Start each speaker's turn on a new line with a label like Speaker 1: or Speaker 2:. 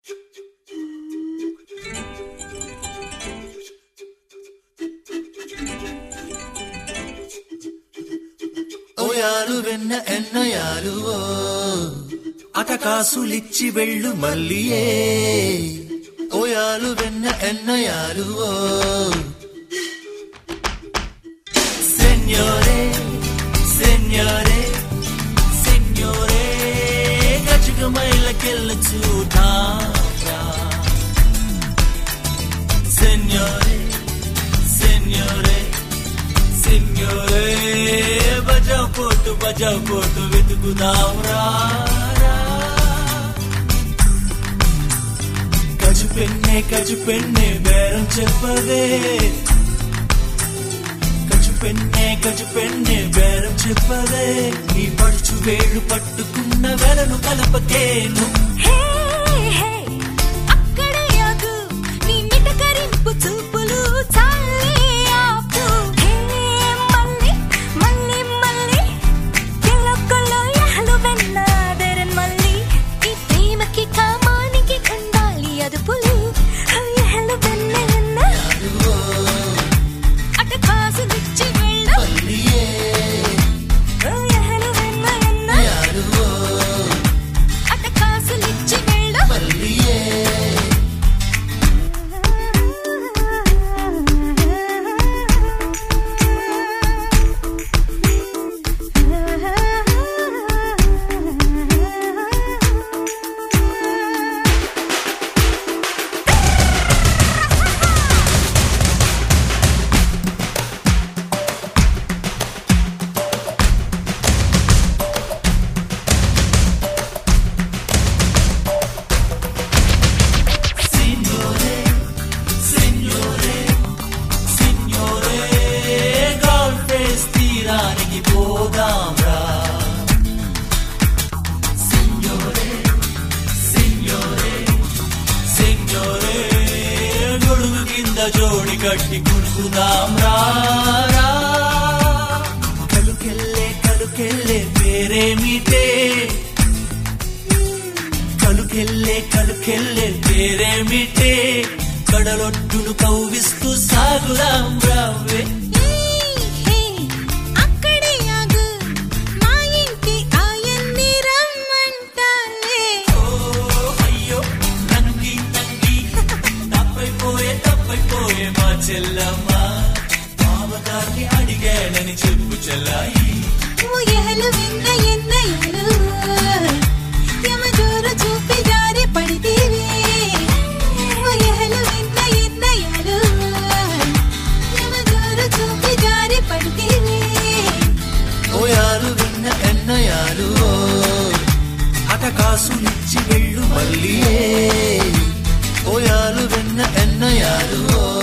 Speaker 1: ఓయాలు వెన్న ఎన్నయాలు ఓ అటకాసులిచ్చి వెళ్ళు మల్లియే ఓయాలు వెన్న ఎన్నయాలు ఓ సెన్యోరే సెన్యోరే సెన్యోరే గజుగ మైలకెళ్ళ చూడా సెన్యోరే సెన్యోరే సెన్యోరే బజావ్ కోటు బజావ్ కోటు వెతుకుదాం రా రా. గజు పెన్నే గజు పెన్నే బేరం చెప్పదే గజు పెన్నే గజు పెన్నే బేరం చెప్పదే నీ పడుచు వేళ్ళు పట్టుకున్న వెలను కలపకేను
Speaker 2: హే హే అక్కడే ఆగు నీ మిటకరింపు చూపులు చాలే ఆపు హే మళ్ళీ మళ్ళీ మళ్ళీ ఎల్లొక్కలో యహలు వెన్నాదరన్ మళ్ళీ ఈ ప్రేమకి కామానికి కండాలి అదుపులు యహలు వెన్న వెన్న అట కాసులిచ్చి వెళ్ళు
Speaker 1: మల్లియే
Speaker 2: యహలు వెన్న వెన్న
Speaker 1: యారువో
Speaker 2: అట కాసులిచ్చి వెళ్ళు
Speaker 1: మల్లియే Signore, signore, signore, golf race తీరానికి పోదాం రా Signore, signore, signore, గొడుగు కింద జోడి కట్టి కుడుకుదాం రా రా. కలుకెళ్ళే కలుకెళ్ళే పేరేమిటే కలుకెళ్ళే కలుకెళ్ళే పేరేమిటే కడలొట్టును కవ్విస్తూ సాగుదాం రావే
Speaker 2: హే అక్కడే ఆగు మా ఇంటి ఆయన్ని రమ్మంటాలే
Speaker 1: ఓ అయ్యో నంగి నంగి తప్పైపోయే తప్పైపోయే మా చెల్లమ్మ బావగారిని అడిగాడని చెప్పు చెల్లాయి
Speaker 2: ఊయలు విన్న ఎన్నయ్యలు యమజోరు చూపి జారి పడితేవే ఊయలు విన్న ఎన్నయ్యలు యమజోరు చూపి జారి పడితేవే
Speaker 1: ఓయాలు విన్న ఎన్నయాలు అటకాసులిచ్చి వెళ్ళు మల్లియే ఓయాలు విన్న ఎన్నయాలు